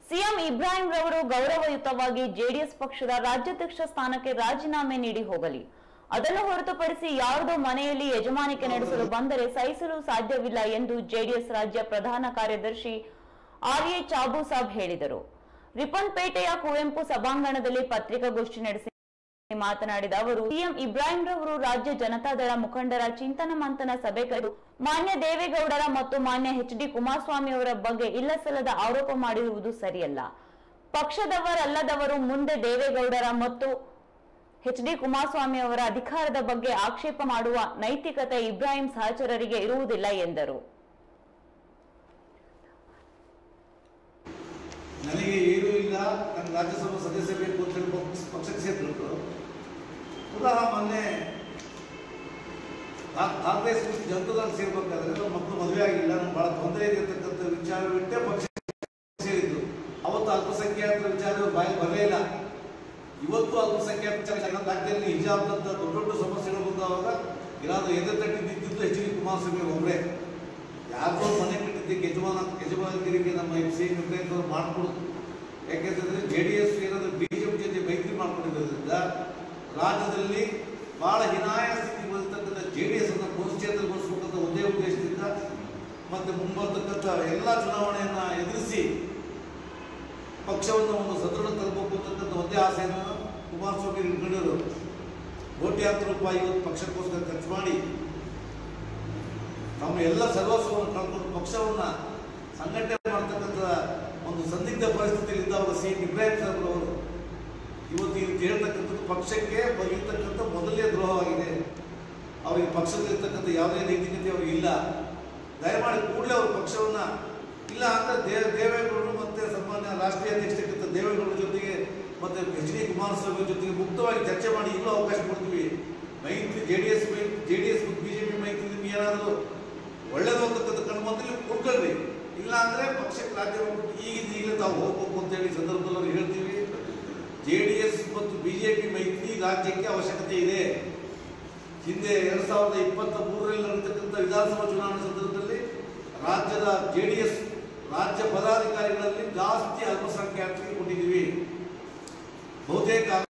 CM Ibrahim ರವರು ಗೌರವಯುತವಾಗಿ JDS ಪಕ್ಷದ ರಾಜ್ಯಾಧ್ಯಕ್ಷ ಸ್ಥಾನಕ್ಕೆ ರಾಜೀನಾಮೆ ನೀಡಿ ಹೋಗಲಿ ಅದನ್ನು ಹೊರತುಪಡಿಸಿ ಯಾರದೋ ಮನೆಯಲ್ಲಿ ಯಜಮಾನಿಕೆ ನಡೆಸಲು ಬಂದರೆ ಸಹಿಸಲು ಸಾಧ್ಯವಿಲ್ಲ ಎಂದು ಜೆಡಿಎಸ್ ರಾಜ್ಯ ಪ್ರಧಾನ ಕಾರ್ಯದರ್ಶಿ ಆರ್ ಎ ಚಾಬು ಸಾಬ್ ಹೇಳಿದರು ರಿಪ್ಪನ್ಪೇಟೆಯ ಕುವೆಂಪು ಸಭಾಂಗಣದಲ್ಲಿ ಪತ್ರಿಕಾಗೋಷ್ಠಿ ನಡೆಸಿ ಮಾತನಾಡಿದ ಅವರು ಸಿಎಂ ಇಬ್ರಾಹಿಂ ರವರು ರಾಜ್ಯ ಜನತಾದಳ ಮುಖಂಡರ ಚಿಂತನ ಮಂಥನ ಸಭೆ ಕರೆದು ಮಾನ್ಯ ದೇವೇಗೌಡರ ಮತ್ತು ಮಾನ್ಯ ಎಚ್ ಡಿ ಕುಮಾರಸ್ವಾಮಿ ಅವರ ಬಗ್ಗೆ ಇಲ್ಲಸಲ್ಲದ ಆರೋಪ ಮಾಡಿರುವುದು ಸರಿಯಲ್ಲ ಪಕ್ಷದವರಲ್ಲದವರು ಮುಂದೆ ದೇವೇಗೌಡರ ಮತ್ತು ಎಚ್ ಡಿ ಕುಮಾರಸ್ವಾಮಿ ಅವರ ಅಧಿಕಾರದ ಬಗ್ಗೆ ಆಕ್ಷೇಪ ಮಾಡುವ ನೈತಿಕತೆ ಇಬ್ರಾಹಿಂ ಸಹಚರರಿಗೆ ಇರುವುದಿಲ್ಲ ಎಂದರು ನನಗೆ ಏನೂ ಇಲ್ಲ ನನ್ನ ರಾಜ್ಯಸಭಾ ಸದಸ್ಯ ಬೇಕು ಅಂತ ಹೇಳಿ ಪಕ್ಷ- ಪಕ್ಷಕ್ಕೆ ಸೇರಿದ್ರು ಪುನಃ ಮೊನ್ನೆ ಕಾ- ಕಾಂಗ್ರೆಸ್ ಮತ್ತು ಜನತಾದಳ ಸೇರ್ಬೇಕಾದ್ರೆ ನಮ್ಮ ಮಕ್ಕಳು ಮದುವೆ ಆಗಿಲ್ಲ ನಮ್ಗೆ ಬಹಳ ತೊಂದರೆ ಇದೆ ಅಂತಕ್ಕಂಥ ವಿಚಾರವಿಟ್ಟೆ ಪಕ್ಷ ಸೇರಿದ್ದು ಅವತ್ತು ಅಲ್ಪಸಂಖ್ಯಾತರ ವಿಚಾರ ಬಾಯಿ ಬರಲೇ ಇಲ್ಲ ಇವತ್ತು ಅಲ್ಪಸಂಖ್ಯಾತ ವಿಚಾರ ನನ್ನ ರಾಜ್ಯದಲ್ಲಿ ಹಿಜಾಬ್ದಂತ ದೊಡ್ಡ ದೊಡ್ಡ ಸಮಸ್ಯೆಗಳು ಬಂದವಾಗ ಏನಾದರೂ ಎದೆ ತಟ್ಟಿ ನಿಂತಿದ್ದು ಎಚ್ ಡಿ ಕುಮಾರಸ್ವಾಮಿ ಒಬ್ಬರೇ ಯಾರಿಗೋ ಮನೆ ಕಟ್ಟಿದ್ದಕ್ಕೆ ಯಜಮಾನ ಯಜಮಾನಗಿರಿಗೆ ನಮ್ಮ ಎಂ ಸಿ ನಿರ್ಣಯದವರು ಮಾಡಿಕೊಡುದು ಯಾಕೆಂತಂದ್ರೆ ಜೆ ಡಿ ಎಸ್ ಏನಾದರೂ ಬಿಜೆಪಿ ಜೊತೆ ಮೈತ್ರಿ ಮಾಡ್ಕೊಂಡಿರೋದ್ರಿಂದ ರಾಜ್ಯದಲ್ಲಿ ಬಹಳ ಹಿನಾಯ ಸ್ಥಿತಿ ಬಂದಿರ್ತಕ್ಕಂಥ ಜೆ ಡಿ ಎಸ್ ಅನ್ನು ಪುನಶ್ಚೇತನಗೊಳಿಸಬೇಕಂತ ಒಂದೇ ಉದ್ದೇಶದಿಂದ ಮತ್ತೆ ಮುಂಬರ್ತಕ್ಕಂಥ ಎಲ್ಲ ಚುನಾವಣೆಯನ್ನ ಎದುರಿಸಿ ಪಕ್ಷವನ್ನು ಒಂದು ಸದೃಢ ತರಬೇಕು ಅಂತಕ್ಕಂಥ ಒಂದೇ ಆಸೆಯನ್ನು ಕುಮಾರಸ್ವಾಮಿ ಇಟ್ಕೊಂಡಿರು ಕೋಟ್ಯಾಂತರ ರೂಪಾಯಿ ಇವತ್ತು ಪಕ್ಷಕ್ಕೋಸ್ಕರ ಖರ್ಚು ಮಾಡಿ ತಮ್ಮ ಎಲ್ಲ ಸರ್ವಸ್ವವನ್ನು ಕಳ್ಕೊಂಡು ಪಕ್ಷವನ್ನ ಸಂಘಟನೆ ಮಾಡ್ತಕ್ಕಂಥ ಒಂದು ಸಂದಿಗ್ಧ ಪರಿಸ್ಥಿತಿಯಲ್ಲಿ ಅವರು ಸಿ ಎಂ ಇಬ್ರಾಹಿಂ ಸಾಹೇಬ್ ಅವರು ಇವತ್ತು ಈ ರೀತಿ ಹೇಳ್ತಕ್ಕಂಥದ್ದು ಪಕ್ಷಕ್ಕೆ ಇರ್ತಕ್ಕಂಥ ಮೊದಲನೇ ದ್ರೋಹವಾಗಿದೆ ಅವರಿಗೆ ಪಕ್ಷದಲ್ಲಿರ್ತಕ್ಕಂಥ ಯಾವುದೇ ನೈತಿಕತೆ ಅವರಿಗೆ ಇಲ್ಲ ದಯಮಾಡಿ ಕೂಡಲೇ ಅವ್ರ ಪಕ್ಷವನ್ನ ಇಲ್ಲ ಅಂದ್ರೆ ದೇ ದೇವೇಗೌಡರು ಮತ್ತೆ ಸನ್ಮಾನ್ಯ ರಾಷ್ಟ್ರೀಯ ಅಧ್ಯಕ್ಷ ದೇವೇಗೌಡರ ಜೊತೆಗೆ ಮತ್ತೆ ಎಚ್ ಡಿ ಕುಮಾರಸ್ವಾಮಿ ಜೊತೆಗೆ ಮುಕ್ತವಾಗಿ ಚರ್ಚೆ ಮಾಡಿ ಈಗಲೂ ಅವಕಾಶ ಕೊಡ್ತೀವಿ ಮೈತ್ರಿ J D S J D S BJP ಮೈತ್ರಿ ನಿಮ್ಗೆ ಏನಾದರೂ ಒಳ್ಳೇದು ಅಂತಕ್ಕಂಥ ಕಣ್ಣು ಮೊದಲು ಕೊಡ್ಕೊಳ್ರಿ ಇಲ್ಲ ಅಂದ್ರೆ ಪಕ್ಷಕ್ಕೆ ರಾಜ್ಯ ಹೋಗ್ಬಿಟ್ಟು ಈಗಿಂದ ಈಗಲೇ ತಾವು ಹೋಗ್ಬೇಕು ಅಂತ ಹೇಳಿ ಸಂದರ್ಭದಲ್ಲಿ ಅವ್ರಿಗೆ ಹೇಳ್ತೀವಿ ಜೆ ಡಿ ಎಸ್ ಮತ್ತು ಬಿಜೆಪಿ ಮೈತ್ರಿ ರಾಜ್ಯಕ್ಕೆ ಅವಶ್ಯಕತೆ ಇದೆ ಹಿಂದೆ ಎರಡ್ ಸಾವಿರದ ಇಪ್ಪತ್ತ ಮೂರರಲ್ಲಿ ನಡೆತಕ್ಕಂಥ ವಿಧಾನಸಭಾ ಚುನಾವಣೆ ಸಂದರ್ಭದಲ್ಲಿ ರಾಜ್ಯದ ಜೆ ಡಿ ಎಸ್ ರಾಜ್ಯ ಪದಾಧಿಕಾರಿಗಳಲ್ಲಿ ಜಾಸ್ತಿ ಅಲ್ಪಸಂಖ್ಯಾತರಿಗೆ ಕೊಟ್ಟಿದ್ದೀವಿ ಬಹುತೇಕ